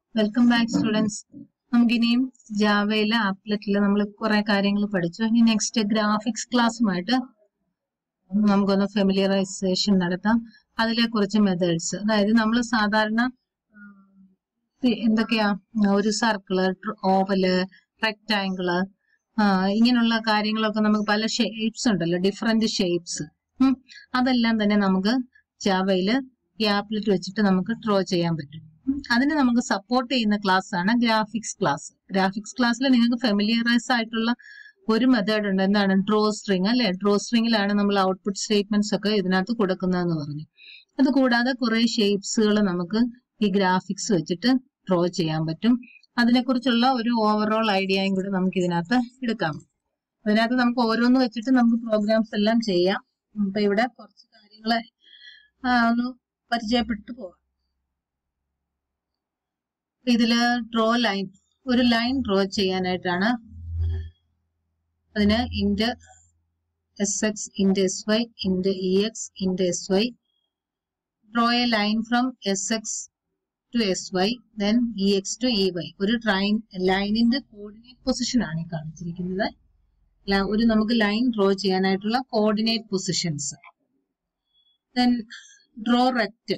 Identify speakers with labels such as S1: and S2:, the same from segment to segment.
S1: Welcome back students നമുക്കിനിയും ജാവയിലെ ആപ്ലെറ്റിൽ നമ്മൾ കുറെ കാര്യങ്ങൾ പഠിച്ചു ഇനി നെക്സ്റ്റ് ഗ്രാഫിക്സ് ക്ലാസ്സുമായിട്ട് നമുക്കൊന്ന് ഫെമിലിയറൈസേഷൻ നടത്താം അതിലെ കുറച്ച് മെത്തേഡ്സ് അതായത് നമ്മൾ സാധാരണ ഉം, എന്തൊക്കെയാ ഒരു സർക്കിള് ഓവല് റെക്ടാങ്കിള് ഇങ്ങനെയുള്ള കാര്യങ്ങളൊക്കെ നമുക്ക് പല ഷേപ്സ് ഉണ്ടല്ലോ ഡിഫറെന്റ് ഷേപ്സ് അതെല്ലാം തന്നെ നമുക്ക് ജാവയില് ഈ ആപ്ലെറ്റ് വെച്ചിട്ട് നമുക്ക് ഡ്രോ ചെയ്യാൻ പറ്റും ഉം. അതിന് നമുക്ക് സപ്പോർട്ട് ചെയ്യുന്ന ക്ലാസ് ആണ് ഗ്രാഫിക്സ് ക്ലാസ് ഗ്രാഫിക്സ് ക്ലാസ്സിൽ നിങ്ങൾക്ക് ഫെമിലിയറൈസ് ആയിട്ടുള്ള ഒരു മെത്തേഡ് ഉണ്ട് എന്താണ് ഡ്രോ സ്ട്രിങ് അല്ലെ ഡ്രോ സ്ട്രിങ്ങിലാണ് നമ്മൾ ഔട്ട്പുട്ട് സ്റ്റേറ്റ്മെന്റ്സ് ഒക്കെ ഇതിനകത്ത് കൊടുക്കുന്നതെന്ന് പറഞ്ഞു അത് കൂടാതെ കുറെ ഷേപ്സുകൾ നമുക്ക് ഈ ഗ്രാഫിക്സ് വെച്ചിട്ട് ഡ്രോ ചെയ്യാൻ പറ്റും അതിനെക്കുറിച്ചുള്ള ഒരു ഓവറോൾ ഐഡിയയും കൂടെ നമുക്ക് ഇതിനകത്ത് എടുക്കാം അതിനകത്ത് നമുക്ക് ഓരോന്ന് വെച്ചിട്ട് നമുക്ക് പ്രോഗ്രാംസ് എല്ലാം ചെയ്യാം അപ്പൊ ഇവിടെ കുറച്ച് കാര്യങ്ങളെ ആ, ഒന്ന് പരിചയപ്പെട്ടു പോവാം അപ്പൊ ഇതില് ഡ്രോ ലൈൻ ഒരു ലൈൻ ഡ്രോ ചെയ്യാനായിട്ടാണ് അതിന് int S X int S Y int E X int S Y draw a line from S X to S Y then E X to E Y ഒരു ട്രൈൻ ലൈനിന്റെ coordinate position ആണ് ഈ കാണിച്ചിരിക്കുന്നത് ല- ഒരു നമുക്ക് ലൈൻ ഡ്രോ ചെയ്യാനായിട്ടുള്ള coordinate positions then draw rect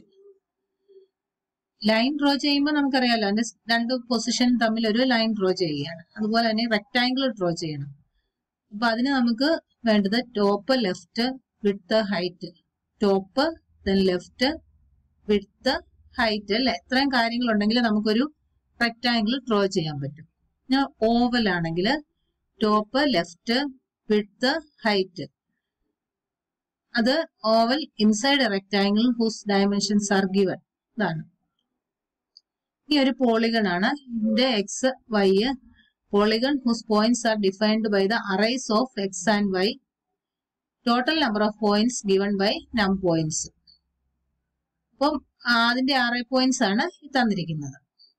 S1: line draw ചെയ്യുമ്പോൾ നമുക്കറിയാലോ അതിന്റെ സ് രണ്ട് പൊസിഷൻ തമ്മിൽ ഒരു ലൈൻ ഡ്രോ ചെയ്യുകയാണ് അതുപോലെ തന്നെ റെക്ടാംഗിൾ ഡ്രോ ചെയ്യണം അപ്പൊ അതിന് നമുക്ക് വേണ്ടത് top left width height top then left width height അല്ലെ ഇത്രയും കാര്യങ്ങൾ ഉണ്ടെങ്കിൽ നമുക്കൊരു റെക്ടാംഗിൾ ഡ്രോ ചെയ്യാൻ പറ്റും ഞാൻ ഓവൽ ആണെങ്കിൽ ടോപ്പ് ലെഫ്റ്റ് വിഡ്ത്ത് ഹൈറ്റ് അത് oval inside rectangle whose dimensions are given ഇതാണ് ഈ ഒരു പോളിഗൺ ആണ് ഇതിന്റെ X Y polygon whose points are defined by the arrays of X and Y total number of points given by num points അപ്പം ആ, അതിന്റെ ആറ് പോയിന്റ്സ് ആണ് ഈ തന്നിരിക്കുന്നത്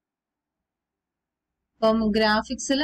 S1: അപ്പം ഗ്രാഫിക്സിൽ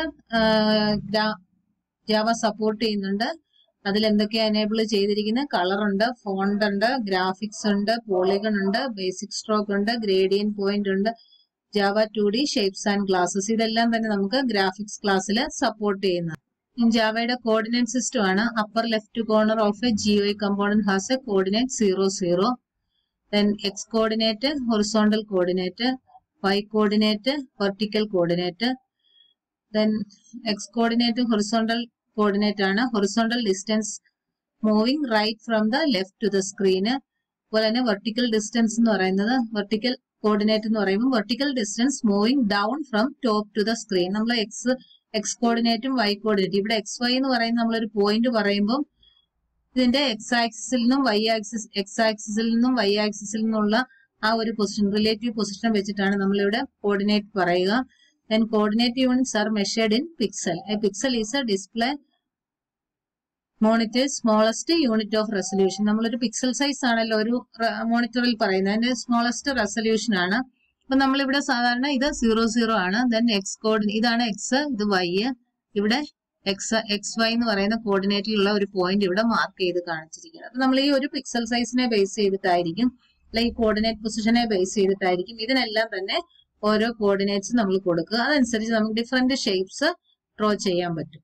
S1: ജാവ സപ്പോർട്ട് ചെയ്യുന്നുണ്ട് അതിൽ എന്തൊക്കെയാ എനേബിൾ ചെയ്തിരിക്കുന്നത് കളർ ഉണ്ട് ഫോണ്ട് ഉണ്ട് ഗ്രാഫിക്സ് ഉണ്ട് പോളിഗൺ ഉണ്ട് ബേസിക് സ്ട്രോക്ക് ഉണ്ട് ഗ്രേഡിയൻ പോയിന്റ് ഉണ്ട് Java two D shapes and classes ഇതെല്ലാം തന്നെ നമുക്ക് ഗ്രാഫിക്സ് ക്ലാസ്സിൽ സപ്പോർട്ട് ചെയ്യുന്നത് ജാവയുടെ കോർഡിനേറ്റ് സിസ്റ്റം ആണ് upper left corner of a G O component has a coordinate zero zero then X coordinate horizontal coordinate Y coordinate vertical coordinate then X coordinate horizontal coordinate ആണ് horizontal distance moving right from the left to the screen അതുപോലെ തന്നെ vertical distance എന്ന് പറയുന്നത് vertical coordinate എന്ന് പറയുമ്പോൾ vertical distance moving down from top to the screen നമ്മൾ X X കോർഡിനേറ്റും Y coordinate ഇവിടെ എക്സ് വൈ എന്ന് പറയുന്ന നമ്മളൊരു പോയിന്റ് പറയുമ്പോൾ ഇതിന്റെ എക്സ് ആക്സിസിൽ നിന്നും വൈ ആക്സിസ് എക്സ് ആക്സിസിൽ നിന്നും വൈ ആക്സിസിൽ നിന്നുള്ള ആ ഒരു പൊസിഷൻ റിലേറ്റീവ് പൊസിഷൻ വെച്ചിട്ടാണ് നമ്മളിവിടെ കോർഡിനേറ്റ് പറയുക then coordinate units are measured in pixel a pixel is a display monitor smallest unit of resolution നമ്മളൊരു പിക്സൽ സൈസ് ആണല്ലോ ഒരു മോണിറ്ററിൽ പറയുന്നത് അതിന്റെ സ്മോളസ്റ്റ് റെസൊല്യൂഷൻ ആണ് അപ്പൊ നമ്മളിവിടെ സാധാരണ ഇത് സീറോ സീറോ ആണ് ദെൻ എക്സ് കോർഡിനേറ്റ് ഇതാണ് എക്സ് ഇത് വൈ ഇവിടെ എക്സ് എക്സ് വൈ എന്ന് പറയുന്ന കോർഡിനേറ്റിലുള്ള ഒരു പോയിന്റ് ഇവിടെ മാർക്ക് ചെയ്ത് കാണിച്ചിരിക്കുന്നത് അപ്പൊ നമ്മൾ ഈ ഒരു പിക്സൽ സൈസിനെ ബേസ് ചെയ്തിട്ടായിരിക്കും അല്ലെ ഈ കോർഡിനേറ്റ് പൊസിഷനെ ബേസ് ചെയ്തിട്ടായിരിക്കും ഇതിനെല്ലാം തന്നെ ഓരോ കോർഡിനേറ്റ്സ് നമ്മൾ കൊടുക്കുക അതനുസരിച്ച് നമുക്ക് ഡിഫറെന്റ് ഷേപ്സ് ഡ്രോ ചെയ്യാൻ പറ്റും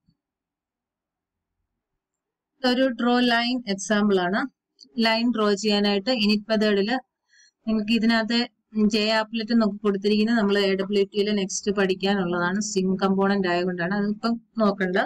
S1: ഒരു ഡ്രോ ലൈൻ എക്സാമ്പിൾ ആണ് ലൈൻ ഡ്രോ ചെയ്യാനായിട്ട് ഇനിറ്റ് മെത്തേഡില് നിങ്ങൾക്ക് ഇതിനകത്ത് ജെ ആപ്ലെറ്റ് എന്നൊക്കെ കൊടുത്തിരിക്കുന്നത് നമ്മൾ എ ഡബ്ല്യു ടിയിൽ നെക്സ്റ്റ് പഠിക്കാനുള്ളതാണ് സിം കമ്പോണന്റ് ആയതുകൊണ്ടാണ് അതിപ്പം നോക്കണ്ട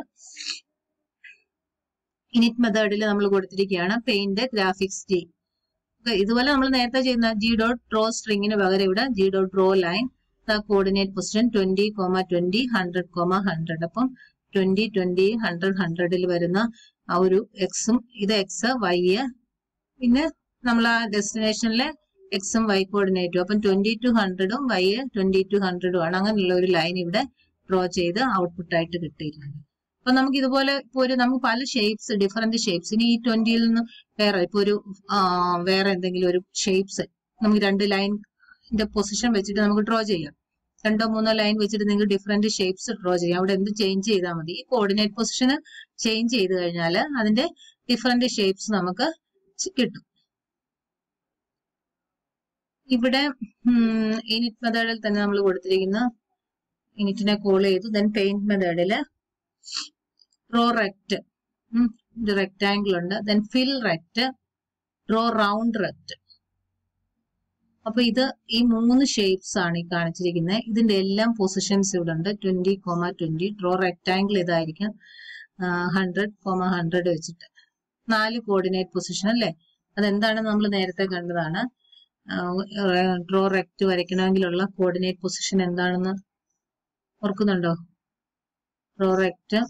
S1: ഇനിറ്റ് മെത്തേഡിൽ നമ്മൾ കൊടുത്തിരിക്കുകയാണ് പെയിന്റ് ഗ്രാഫിക്സ് ജി ഇതുപോലെ നമ്മൾ നേരത്തെ ചെയ്യുന്ന ജി ഡോട്ട് ഡ്രോ സ്ട്രിങ്ങിന് പകരം ഇവിടെ G dot draw line the coordinate position twenty comma twenty hundred comma hundred അപ്പം ട്വന്റി ട്വന്റി ഹൺഡ്രഡ് ഹൺഡ്രഡിൽ വരുന്ന ആ ഒരു എക്സും ഇത് എക്സ് വൈ പിന്നെ നമ്മൾ ആ ഡെസ്റ്റിനേഷനിലെ എക്സും വൈ കോർഡിനേറ്റും അപ്പം ട്വന്റി ടു ഹൺഡ്രഡും വൈ ട്വന്റി ടു ഹൺഡ്രഡും ആണ് അങ്ങനെയുള്ള ഒരു ലൈൻ ഇവിടെ ഡ്രോ ചെയ്ത് ഔട്ട്പുട്ട് ആയിട്ട് കിട്ടിയിട്ടുണ്ട് അപ്പൊ നമുക്ക് ഇതുപോലെ ഇപ്പൊ ഒരു നമുക്ക് പല ഷേപ്സ് ഡിഫറെന്റ് ഷേപ്സ് ഇനി ഈ ട്വന്റിയിൽ നിന്ന് വേറെ ഇപ്പൊ ഒരു ആ, വേറെ എന്തെങ്കിലും ഒരു ഷേപ്സ് നമുക്ക് രണ്ട് ലൈനിന്റെ പൊസിഷൻ വെച്ചിട്ട് നമുക്ക് ഡ്രോ ചെയ്യാം രണ്ടോ മൂന്നോ ലൈൻ വെച്ചിട്ട് നിങ്ങൾക്ക് ഡിഫറെന്റ് ഷേപ്സ് ഡ്രോ ചെയ്യാം അവിടെ എന്ത് ചേഞ്ച് ചെയ്താൽ മതി ഈ കോർഡിനേറ്റ് പൊസിഷൻ ചേഞ്ച് ചെയ്ത് കഴിഞ്ഞാൽ അതിന്റെ ഡിഫറെന്റ് ഷേപ്സ് നമുക്ക് ചി- കിട്ടും ഇവിടെ ഇനിറ്റ് മെത്തേഡിൽ തന്നെ നമ്മൾ കൊടുത്തിരിക്കുന്ന ഇനിറ്റിനെ കോൾ ചെയ്തു ദെൻ പെയിന്റ് മെത്തേഡില് റോ റെക്റ്റ് ഇത് റെക്ടാംഗിൾ ഉണ്ട് then fill rect draw round rect അപ്പൊ ഇത് ഈ മൂന്ന് ഷേപ്സ് ആണ് ഈ കാണിച്ചിരിക്കുന്നത് ഇതിന്റെ എല്ലാം പൊസിഷൻസ് ഇവിടെ ഉണ്ട് twenty comma twenty draw rectangle ഇതായിരിക്കും ഹൺഡ്രഡ് കോമ ഹൺഡ്രഡ് വെച്ചിട്ട് നാല് കോർഡിനേറ്റ് പൊസിഷൻ അല്ലേ അതെന്താണ് നമ്മൾ നേരത്തെ കണ്ടതാണ് ഡ്രോ റെക്റ്റ് വരയ്ക്കണമെങ്കിലുള്ള കോർഡിനേറ്റ് പൊസിഷൻ എന്താണെന്ന് ഓർക്കുന്നുണ്ടോ ഡ്രോ റെക്റ്റ്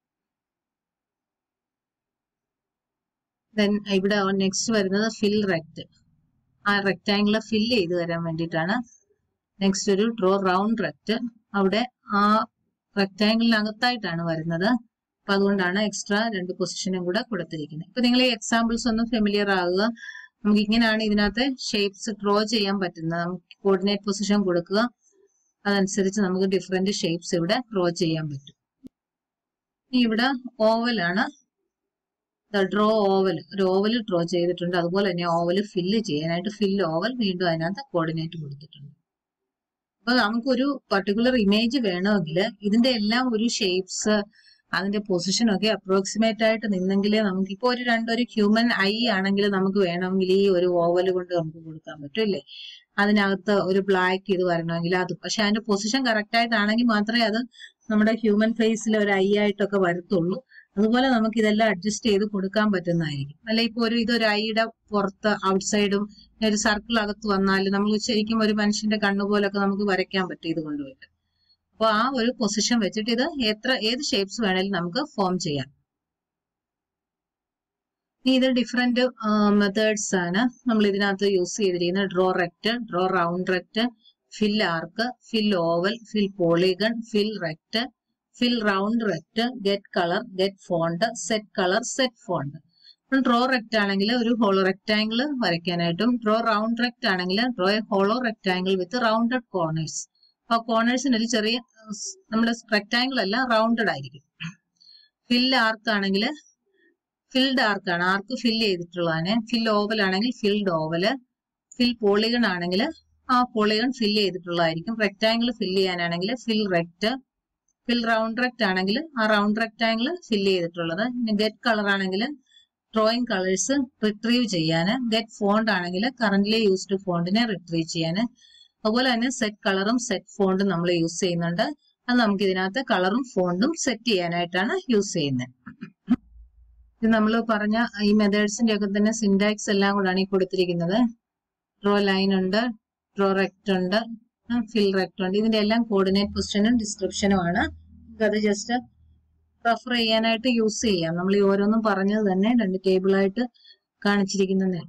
S1: ദെൻ ഇവിടെ നെക്സ്റ്റ് വരുന്നത് ഫിൽ റെക്റ്റ് ആ റെക്റ്റാംഗിൾ ഫില്ല് ചെയ്ത് തരാൻ വേണ്ടിയിട്ടാണ് നെക്സ്റ്റ് ഒരു ഡ്രോ റൗണ്ട് റെക്റ്റ് അവിടെ ആ റെക്റ്റാംഗിളിനകത്തായിട്ടാണ് വരുന്നത് അപ്പൊ അതുകൊണ്ടാണ് എക്സ്ട്രാ രണ്ട് പൊസിഷനും കൂടെ കൊടുത്തിരിക്കുന്നത് ഇപ്പൊ നിങ്ങൾ ഈ എക്സാമ്പിൾസ് ഒന്ന് ഫെമിലിയർ ആകുക നമുക്ക് ഇങ്ങനെയാണ് ഇതിനകത്ത് ഷേപ്സ് ഡ്രോ ചെയ്യാൻ പറ്റുന്നത് നമുക്ക് കോർഡിനേറ്റ് പൊസിഷൻ കൊടുക്കുക അതനുസരിച്ച് നമുക്ക് ഡിഫറെന്റ് ഷേപ്സ് ഇവിടെ ഡ്രോ ചെയ്യാൻ പറ്റും ഇവിടെ ഓവലാണ് ഡ്രോ ഓവൽ ഒരു ഓവൽ ഡ്രോ ചെയ്തിട്ടുണ്ട് അതുപോലെ തന്നെ ഓവൽ ഫില്ല് ചെയ്യാനായിട്ട് ഫില്ല് ഓവൽ വീണ്ടും അതിനകത്ത് കോർഡിനേറ്റ് കൊടുത്തിട്ടുണ്ട് അപ്പൊ നമുക്കൊരു പർട്ടിക്കുലർ ഇമേജ് വേണമെങ്കിൽ ഇതിന്റെ എല്ലാം ഒരു ഷേപ്സ് അതിന്റെ പൊസിഷൻ ഒക്കെ അപ്രോക്സിമേറ്റ് ആയിട്ട് നിന്നെങ്കിലേ നമുക്ക് ഇപ്പൊ ഒരു രണ്ടൊരു ഹ്യൂമൻ ഐ ആണെങ്കിൽ നമുക്ക് വേണമെങ്കിൽ ഈ ഒരു ഓവൽ കൊണ്ട് നമുക്ക് കൊടുക്കാൻ പറ്റും അല്ലേ അതിനകത്ത് ഒരു ബ്ലാക്ക് ഇത് വരണമെങ്കിൽ അത് പക്ഷെ അതിന്റെ പൊസിഷൻ കറക്റ്റ് ആയിട്ടാണെങ്കിൽ മാത്രമേ അത് നമ്മുടെ ഹ്യൂമൻ ഫേസിൽ ഒരു ഐ ആയിട്ടൊക്കെ വരത്തുള്ളൂ അതുപോലെ നമുക്ക് ഇതെല്ലാം അഡ്ജസ്റ്റ് ചെയ്ത് കൊടുക്കാൻ പറ്റുന്നതായിരിക്കും അല്ലെ ഇപ്പൊ ഒരു ഇതൊരു ഐയുടെ പുറത്ത് ഔട്ട്സൈഡും ഒരു സർക്കിൾ അകത്ത് വന്നാൽ നമ്മൾ ശരിക്കും ഒരു മനുഷ്യന്റെ കണ്ണുപോലൊക്കെ നമുക്ക് വരയ്ക്കാൻ പറ്റും ഇത് കൊണ്ടുപോയിട്ട് അപ്പൊ ആ ഒരു പൊസിഷൻ വെച്ചിട്ട് ഇത് എത്ര ഏത് ഷേപ്സ് വേണേലും നമുക്ക് ഫോം ചെയ്യാം ഇനി ഇത് ഡിഫറെന്റ് മെത്തേഡ്സ് ആണ് നമ്മൾ ഇതിനകത്ത് യൂസ് ചെയ്തിരിക്കുന്നത് draw rect draw round rect fill arc fill oval fill polygon fill rect fill round rect get colour get font set colour set font draw rect ആണെങ്കിൽ ഒരു ഹോളോ റെക്ടാംഗിൾ വരയ്ക്കാനായിട്ടും draw round rect ആണെങ്കിൽ draw a hollow rectangle with rounded corners ആ കോർണേഴ്സിന് ഒരു ചെറിയ നമ്മുടെ rectangle അല്ല റൗണ്ടഡ് ആയിരിക്കും ഫിൽ ആർക്ക് ആണെങ്കിൽ ഫിൽഡ് ആർക്കാണ് ആർക്ക് ഫിൽ ചെയ്തിട്ടുള്ളതാണ് ഫിൽ ഓവൽ ആണെങ്കിൽ ഫിൽഡ് ഓവല് ഫിൽ പോളിഗൺ ആണെങ്കിൽ ആ പോളിഗൺ ഫിൽ ചെയ്തിട്ടുള്ളതായിരിക്കും റെക്ടാംഗിൾ ഫിൽ ചെയ്യാനാണെങ്കിൽ ഫിൽ റെക്റ്റ് ഫിൽ റൗണ്ട് റെക്റ്റ് ആണെങ്കിൽ ആ റൗണ്ട് റെക്ടാംഗിൾ ഫിൽ ചെയ്തിട്ടുള്ളത് ഗെറ്റ് കളർ ആണെങ്കിൽ ഡ്രോയിങ് കളേഴ്സ് റിട്രീവ് ചെയ്യാൻ ഗെറ്റ് ഫോണ്ട് ആണെങ്കിൽ കറന്റ്ലി യൂസ്ഡ് ഫോണ്ടിനെ റിട്രീവ് ചെയ്യാൻ അതുപോലെ തന്നെ സെറ്റ് കളറും സെറ്റ് ഫോണ്ടും നമ്മൾ യൂസ് ചെയ്യുന്നുണ്ട് അത് നമുക്ക് ഇതിനകത്ത് കളറും ഫോണ്ടും സെറ്റ് ചെയ്യാനായിട്ടാണ് യൂസ് ചെയ്യുന്നത് ഇത് നമ്മൾ പറഞ്ഞ ഈ മെത്തേഡ്സിന്റെ ഒക്കെ തന്നെ സിൻടാക്സ് എല്ലാം കൂടാണ് ഈ കൊടുത്തിരിക്കുന്നത് ഡ്രോ ലൈൻ ഉണ്ട് ഡ്രോ റെക്റ്റ് ഉണ്ട് ഫിൽ റെക്റ്റ് ഉണ്ട് ഇതിന്റെ എല്ലാം കോർഡിനേറ്റ് പൊസിഷനും ഡിസ്ക്രിപ്ഷനും ആണ് അത് ജസ്റ്റ് റെഫർ ചെയ്യാനായിട്ട് യൂസ് ചെയ്യാം നമ്മൾ ഈ ഓരോന്നും പറഞ്ഞത് തന്നെ രണ്ട് ടേബിൾ ആയിട്ട് കാണിച്ചിരിക്കുന്നത്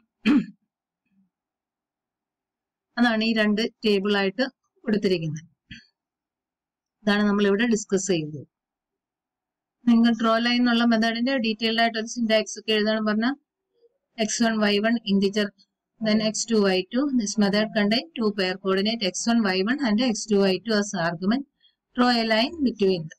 S1: അതാണ് ഈ രണ്ട് ടേബിൾ ആയിട്ട് കൊടുത്തിരിക്കുന്നത് ഇതാണ് നമ്മൾ ഇവിടെ ഡിസ്കസ് ചെയ്തത് നിങ്ങൾ ഡ്രോ ലൈൻ എന്നുള്ള മെത്തേഡിന്റെ ഡീറ്റെയിൽഡ് ആയിട്ട് ഒരു സിൻടാക്സ് ഒക്കെ എഴുതാൻ പറഞ്ഞ X one Y one integer then x2 y2 this method contain two pair coordinate x1 y1 and x2 y2 as argument draw a line between them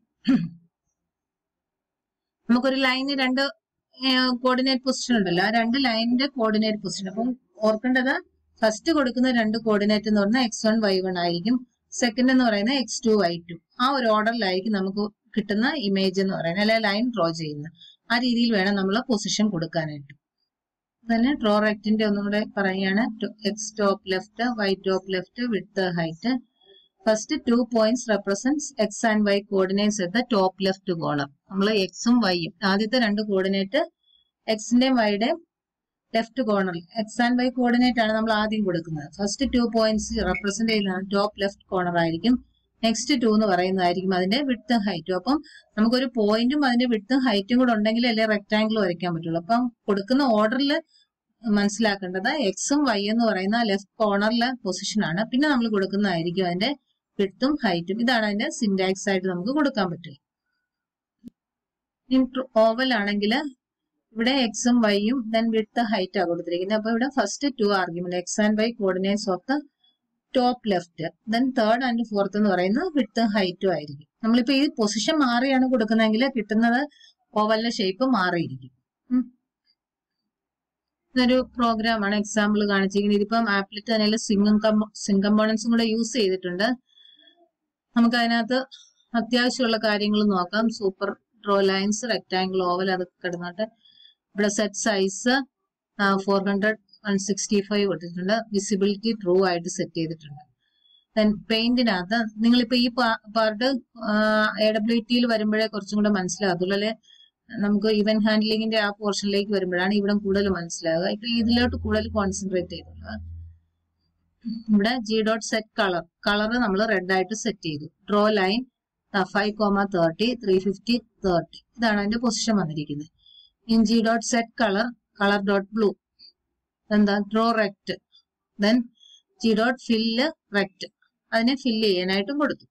S1: നമുക്കൊരു line രണ്ട് coordinate position ഉണ്ടല്ലോ ആ രണ്ട് ലൈനിന്റെ കോർഡിനേറ്റ് പൊസിഷൻ അപ്പം ഓർക്കേണ്ടത് first കൊടുക്കുന്ന രണ്ട് കോർഡിനേറ്റ് എന്ന് പറഞ്ഞാൽ എക്സ് വൺ വൈ വൺ ആയിരിക്കും സെക്കൻഡ് എന്ന് പറയുന്നത് എക്സ് ടു വൈ ടു ആ ഒരു ഓർഡറിലായിരിക്കും നമുക്ക് കിട്ടുന്ന ഇമേജ് എന്ന് പറയുന്നത് അല്ലെ ലൈൻ ഡ്രോ ചെയ്യുന്നത് ആ രീതിയിൽ വേണം നമ്മൾ പൊസിഷൻ കൊടുക്കാനായിട്ട് തന്നെ ഡ്രോ റെക്റ്റിന്റെ ഒന്നും കൂടെ പറയുകയാണ് X top left Y top left with height first two points represents X and Y coordinates എടുത്ത ടോപ്പ് ലെഫ്റ്റ് കോളം നമ്മൾ എക്സും വൈയും ആദ്യത്തെ രണ്ട് കോർഡിനേറ്റ് എക്സിന്റെയും വൈയുടെയും ലെഫ്റ്റ് കോർണറിൽ എക്സ് ആൻഡ് വൈ കോർഡിനേറ്റ് ആണ് നമ്മൾ ആദ്യം കൊടുക്കുന്നത് ഫസ്റ്റ് ടു പോയിന്റ്സ് റെപ്രസെന്റ് ചെയ്യുന്നതാണ് ടോപ്പ് ലെഫ്റ്റ് കോർണർ ആയിരിക്കും നെക്സ്റ്റ് ടു എന്ന് പറയുന്നതായിരിക്കും അതിന്റെ വിട്ടും ഹൈറ്റും അപ്പം നമുക്കൊരു പോയിന്റും അതിന്റെ വിട്ടും ഹൈറ്റും കൂടെ ഉണ്ടെങ്കിൽ അല്ലേ റെക്ടാംഗിൾ വരയ്ക്കാൻ പറ്റുള്ളൂ അപ്പം കൊടുക്കുന്ന ഓർഡറിൽ മനസ്സിലാക്കേണ്ടത് എക്സും വൈ എന്ന് പറയുന്ന ലെഫ്റ്റ് കോർണറിലെ പൊസിഷൻ ആണ് പിന്നെ നമ്മൾ കൊടുക്കുന്നതായിരിക്കും അതിന്റെ വിട്ടും ഹൈറ്റും ഇതാണ് അതിന്റെ സിൻടാക്സ് ആയിട്ട് നമുക്ക് കൊടുക്കാൻ പറ്റുക ഓവൽ ആണെങ്കിൽ ഇവിടെ എക്സും വൈയും ദെൻ വിട്ട് ഹൈറ്റ് ആണ് കൊടുത്തിരിക്കുന്നത് അപ്പൊ ഇവിടെ first two argument X and Y coordinates of the top left then third and fourth എന്ന് പറയുന്നത് വിട്ട് ഹൈറ്റും ആയിരിക്കും നമ്മളിപ്പോ ഈ പൊസിഷൻ മാറിയാണ് കൊടുക്കുന്നതെങ്കിൽ കിട്ടുന്നത് ഓവലിന്റെ ഷേപ്പ് മാറിയിരിക്കും ഇതൊരു പ്രോഗ്രാമാണ് എക്സാമ്പിൾ കാണിച്ചിരിക്കുന്നത് ഇതിപ്പം ആപ്ലെറ്റ് തന്നെ സിംഗം സിം കമ്പോണൻസും കൂടെ യൂസ് ചെയ്തിട്ടുണ്ട് നമുക്ക് അതിനകത്ത് അത്യാവശ്യമുള്ള കാര്യങ്ങൾ നോക്കാം super draw lines rectangle oval അത് കിടന്നിട്ട് ഇവിടെ set size four hundred one sixty five കൊടുത്തിട്ടുണ്ട് വിസിബിലിറ്റി ട്രൂ ആയിട്ട് സെറ്റ് ചെയ്തിട്ടുണ്ട് ദെൻ പെയിന്റിനകത്ത് നിങ്ങളിപ്പോ ഈ പാർട്ട് എ ഡബ്ല്യു ടിയിൽ വരുമ്പോഴേ കുറച്ചും കൂടെ മനസ്സിലാകത്തുള്ളൂ അല്ലെ നമുക്ക് ഇവന്റ് ഹാൻഡ്ലിങ്ങിന്റെ ആ പോർഷനിലേക്ക് വരുമ്പോഴാണ് ഇവിടെ കൂടുതൽ മനസ്സിലാകുക ഇപ്പൊ ഇതിലോട്ട് കൂടുതൽ കോൺസെൻട്രേറ്റ് ചെയ്തുള്ളത് ഇവിടെ G dot set colour colour നമ്മൾ റെഡ് ആയിട്ട് സെറ്റ് ചെയ്തു draw line five comma thirty three fifty thirty ഇതാണ് അതിന്റെ പൊസിഷൻ വന്നിരിക്കുന്നത് in g dot set colour colour dot blue എന്താ draw rect then g dot fill rect അതിനെ fill ചെയ്യാനായിട്ടും കൊടുത്തു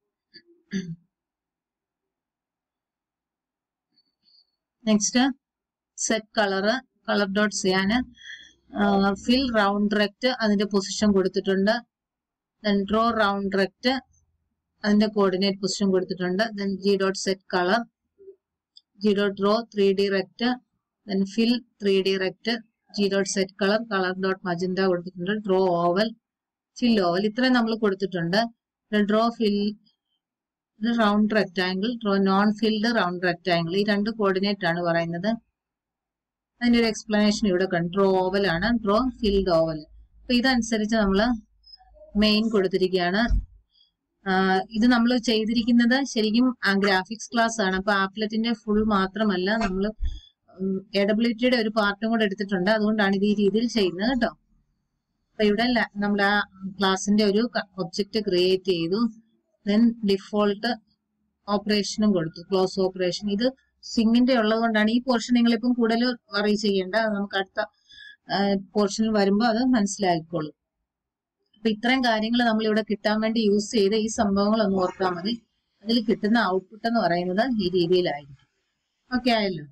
S1: next set colour colour dot ചെയ്യാന് fill round rect അതിന്റെ position കൊടുത്തിട്ടുണ്ട് ദെൻ ഡ്രോ റൗണ്ട് റെക്റ്റ് അതിന്റെ കോർഡിനേറ്റ് പൊസിഷൻ കൊടുത്തിട്ടുണ്ട് then g dot set colour g dot draw three D rect then fill three D rect g dot set colour colour dot magenta കൊടുത്തിട്ടുണ്ട് draw oval fill oval ഇത്രയും നമ്മൾ കൊടുത്തിട്ടുണ്ട് draw fill round rectangle draw non filled round rectangle ഈ രണ്ട് coordinate ആണ് പറയുന്നത് അതിന്റെ ഒരു എക്സ്പ്ലനേഷൻ ഇവിടെ കണ്ടു ഡ്രോ ഓവൽ ആണ് ഡ്രോ ഫിൽഡ് ഓവൽ അപ്പൊ ഇതനുസരിച്ച് നമ്മൾ മെയിൻ കൊടുത്തിരിക്കുകയാണ് ഇത് നമ്മൾ ചെയ്തിരിക്കുന്നത് ശരിക്കും ഗ്രാഫിക്സ് ക്ലാസ് ആണ് അപ്പൊ ആപ്ലറ്റിന്റെ ഫുൾ മാത്രമല്ല നമ്മൾ എ ഡബ്ല്യു ടിയുടെ ഒരു പാർട്ടും കൂടെ എടുത്തിട്ടുണ്ട് അതുകൊണ്ടാണ് ഇത് ഈ രീതിയിൽ ചെയ്യുന്നത് കേട്ടോ അപ്പൊ ഇവിടെ നമ്മൾ ആ ക്ലാസിന്റെ ഒരു ഒബ്ജക്റ്റ് ക്രിയേറ്റ് ചെയ്തു ദെൻ ഡിഫോൾട്ട് ഓപ്പറേഷനും കൊടുത്തു ക്ലോസ് ഓപ്പറേഷൻ ഇത് സിങ്ങിന്റെ ഉള്ളത് കൊണ്ടാണ് ഈ പോർഷൻ നിങ്ങളിപ്പം കൂടുതൽ വറി ചെയ്യേണ്ട നമുക്ക് അടുത്ത പോർഷനിൽ വരുമ്പോൾ അത് മനസ്സിലാക്കിക്കോളും അപ്പൊ ഇത്രയും കാര്യങ്ങൾ നമ്മൾ ഇവിടെ കിട്ടാൻ വേണ്ടി യൂസ് ചെയ്ത ഈ സംഭവങ്ങൾ ഒന്ന് ഓർത്താൽ മതി അതിൽ കിട്ടുന്ന ഔട്ട്പുട്ട് എന്ന് പറയുന്നത് ഈ രീതിയിലായിരിക്കും ഓക്കെ ആയല്ലോ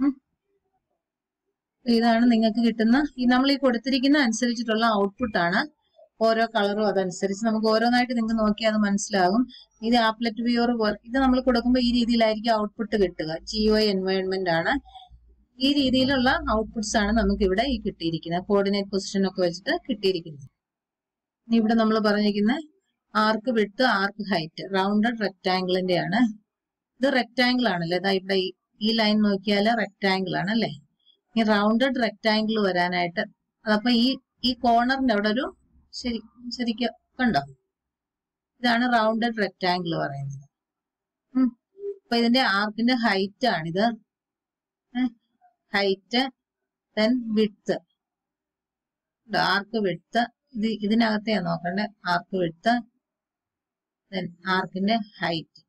S1: ഇതാണ് നിങ്ങൾക്ക് കിട്ടുന്ന ഈ നമ്മൾ ഈ കൊടുത്തിരിക്കുന്ന അനുസരിച്ചിട്ടുള്ള ഔട്ട്പുട്ട് ആണ് ഓരോ കളറും അതനുസരിച്ച് നമുക്ക് ഓരോന്നായിട്ട് നിങ്ങൾക്ക് നോക്കിയാൽ അത് മനസ്സിലാകും ഇത് ആപ്ലെറ്റ് വ്യൂർ പോലെ ഇത് നമ്മൾ കൊടുക്കുമ്പോൾ ഈ രീതിയിലായിരിക്കും ഔട്ട്പുട്ട് കിട്ടുക ജിഒ എൻവയോൺമെന്റ് ആണ് ഈ രീതിയിലുള്ള ഔട്ട്പുട്ട്സ് ആണ് നമുക്ക് ഇവിടെ ഈ കിട്ടിയിരിക്കുന്നത് കോർഡിനേറ്റ് പൊസിഷൻ ഒക്കെ വെച്ചിട്ട് കിട്ടിയിരിക്കുന്നത് ഇവിടെ നമ്മൾ പറഞ്ഞിരിക്കുന്ന ആർക്ക് വിട്ട് ആർക്ക് ഹൈറ്റ് റൗണ്ടഡ് റെക്ടാംഗിളിന്റെ ആണ് ഇത് റെക്ടാംഗിൾ ആണല്ലേ ഇതാ ഇവിടെ ഈ ലൈൻ നോക്കിയാൽ റെക്ടാംഗിൾ ആണ് അല്ലേ ഈ റൗണ്ടഡ് റെക്ടാംഗിൾ വരാനായിട്ട് അതപ്പോ ഈ ഈ കോർണറിന്റെ അവിടെ ഒരു ശരി ശരിക്കും കണ്ടോ ഇതാണ് റൗണ്ടഡ് റെക്ടാംഗിൾ പറയുന്നത് അപ്പൊ ഇതിന്റെ ആർക്കിന്റെ ഹൈറ്റ് ആണിത് height then width arc width ഇത് ഇതിനകത്തെയാ നോക്കണ്ടേ ആർക്ക് വിട്ത്ത് ദെൻ ആർക്കിന്റെ ഹൈറ്റ്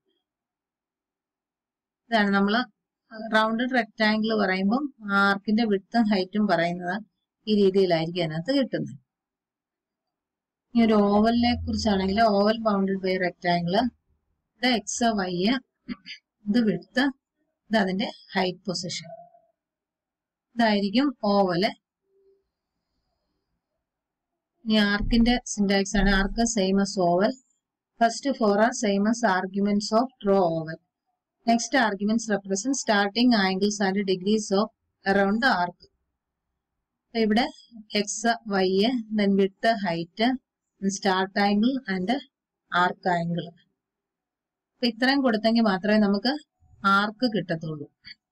S1: ഇതാണ് നമ്മള് റൗണ്ടഡ് റെക്ടാംഗിൾ പറയുമ്പോൾ ആർക്കിന്റെ വിട്ടും ഹൈറ്റും പറയുന്നത് ഈ രീതിയിലായിരിക്കും അതിനകത്ത് കിട്ടുന്നത് ഇനി ഒരു ഓവലിനെ കുറിച്ചാണെങ്കിൽ ഓവൽ ബൗണ്ടഡ് ബൈ റെക്ടാംഗിൾ ഇത് എക്സ് വൈ ഇത് വിടുത്ത് ഇത് അതിന്റെ ഹൈറ്റ് പൊസിഷൻ ഇതായിരിക്കും ഓവല് ഇനി ആർക്കിന്റെ സിന്റാക്സ് ആണ് arc same as oval first four are same as arguments of draw oval Next arguments represent starting angles and degrees of around the arc. ഇവിടെ X Y then width height start angle and arc angle അപ്പൊ ഇത്രയും കൊടുത്തെങ്കിൽ മാത്രമേ നമുക്ക് ആർക്ക് കിട്ടത്തുള്ളൂ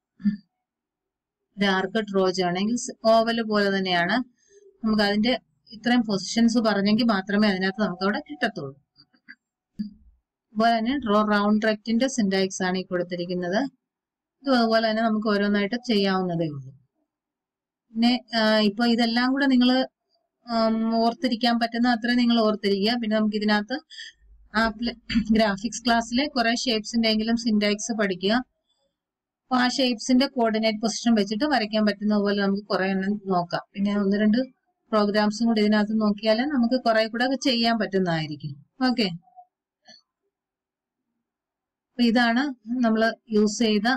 S1: ഒരു ആർക്ക് draw ചെയ്യണമെങ്കിൽ oval പോലെ തന്നെയാണ് നമുക്ക് അതിന്റെ ഇത്രയും പൊസിഷൻസ് പറഞ്ഞെങ്കിൽ മാത്രമേ അതിനകത്ത് നമുക്ക് അവിടെ കിട്ടത്തുള്ളൂ അതുപോലെ തന്നെ ഡ്രോ റൗണ്ട് റെക്റ്റിന്റെ സിൻഡാക്സ് ആണ് ഈ കൊടുത്തിരിക്കുന്നത് ഇതും അതുപോലെ തന്നെ നമുക്ക് ഓരോന്നായിട്ട് ചെയ്യാവുന്നതേ ഉള്ളൂ പിന്നെ ഇപ്പൊ ഇതെല്ലാം കൂടെ നിങ്ങൾ ഓർത്തിരിക്കാൻ പറ്റുന്ന അത്രയും നിങ്ങൾ ഓർത്തിരിക്കുക പിന്നെ നമുക്ക് ഇതിനകത്ത് ഗ്രാഫിക്സ് ക്ലാസ്സിലെ കുറെ ഷേപ്സിന്റെ എങ്കിലും സിൻഡാക്സ് പഠിക്കുക അപ്പൊ ആ ഷേപ്സിന്റെ കോർഡിനേറ്റ് പൊസിഷൻ വെച്ചിട്ട് വരയ്ക്കാൻ പറ്റുന്ന പോലെ നമുക്ക് കുറെ എണ്ണം നോക്കാം പിന്നെ ഒന്ന് രണ്ട് പ്രോഗ്രാംസും കൂടി ഇതിനകത്ത് നോക്കിയാൽ നമുക്ക് കുറെ കൂടെ ചെയ്യാൻ പറ്റുന്നതായിരിക്കും ഓക്കെ അപ്പൊ ഇതാണ് നമ്മൾ യൂസ് ചെയ്ത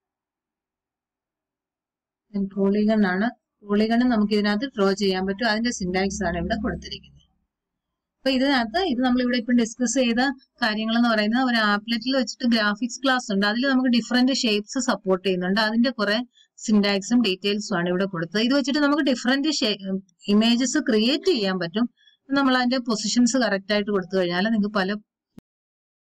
S1: പോളിഗൺ ആണ് പോളിഗൺ നമുക്ക് ഇതിനകത്ത് ഡ്രോ ചെയ്യാൻ പറ്റും അതിന്റെ സിൻഡാക്സ് ആണ് ഇവിടെ കൊടുത്തിരിക്കുന്നത് അപ്പൊ ഇതിനകത്ത് ഇത് നമ്മൾ ഇവിടെ ഇപ്പം ഡിസ്കസ് ചെയ്ത കാര്യങ്ങൾ എന്ന് പറയുന്നത് ഒരു ആപ്ലെറ്റിൽ വെച്ചിട്ട് ഗ്രാഫിക്സ് ക്ലാസ് ഉണ്ട് അതിൽ നമുക്ക് ഡിഫറെന്റ് ഷേപ്സ് സപ്പോർട്ട് ചെയ്യുന്നുണ്ട് അതിന്റെ കുറെ സിൻടാക്സും ഡീറ്റെയിൽസും ആണ് ഇവിടെ കൊടുത്തത് ഇത് വെച്ചിട്ട് നമുക്ക് ഡിഫറെന്റ് ഇമേജസ് ക്രിയേറ്റ് ചെയ്യാൻ പറ്റും നമ്മൾ അതിന്റെ പൊസിഷൻസ് കറക്റ്റ് ആയിട്ട് കൊടുത്തു കഴിഞ്ഞാൽ നിങ്ങൾക്ക് പല